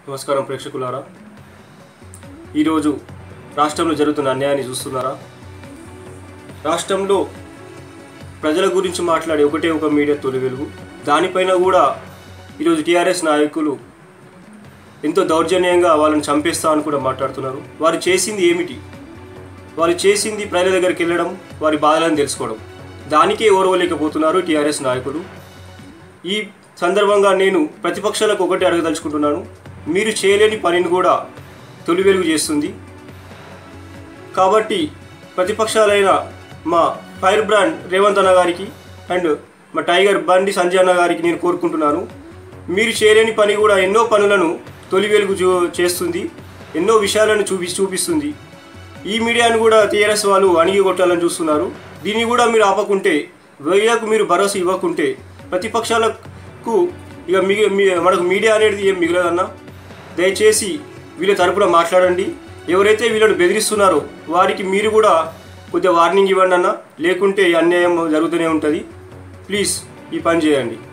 నమస్కారం ప్రేక్షకులారా ఈరోజు రాష్ట్రంలో జరుగుతున్న అన్యాయాన్ని చూస్తున్నారా రాష్ట్రంలో ప్రజల గురించి మాట్లాడే ఒకటే ఒక మీడియా తొలి వెలుగు దానిపైన కూడా ఈరోజు టీఆర్ఎస్ నాయకులు ఎంతో దౌర్జన్యంగా వాళ్ళని చంపేస్తా అని కూడా మాట్లాడుతున్నారు వారు చేసింది ఏమిటి వారు చేసింది ప్రజల దగ్గరికి వెళ్ళడం వారి బాధలను తెలుసుకోవడం దానికే ఓర్వలేకపోతున్నారు టీఆర్ఎస్ నాయకులు ఈ సందర్భంగా నేను ప్రతిపక్షాలకు ఒకటి అడగదలుచుకుంటున్నాను మీరు చేయలేని పనిని కూడా తొలి వెలుగు చేస్తుంది కాబట్టి ప్రతిపక్షాలైన మా ఫైర్ బ్రాండ్ రేవంత్ అన్న గారికి అండ్ మా టైగర్ బండి సంజయ్ అన్న గారికి నేను కోరుకుంటున్నాను మీరు చేయలేని పని కూడా ఎన్నో పనులను తొలి వెలుగు చూ- చేస్తుంది ఎన్నో విషయాలను చూపి చూపిస్తుంది ఈ మీడియాను కూడా టీఆర్ఎస్ వాళ్ళు అణిగి కొట్టాలని చూస్తున్నారు దీన్ని కూడా మీరు ఆపకుంటే వీళ్ళకు మీరు భరోసా ఇవ్వకుంటే ప్రతిపక్షాలకు ఇక మిగి మీ- మనకు మీడియా అనేది ఏం మిగలదన్నా దయచేసి వీళ్ళ తరపున మాట్లాడండి ఎవరైతే వీళ్ళని బెదిరిస్తున్నారో వారికి మీరు కూడా కొద్దిగా వార్నింగ్ ఇవ్వండి అన్న లేకుంటే ఈ అన్యాయం జరుగుతూనే ఉంటుంది ప్లీజ్ ఈ పని చేయండి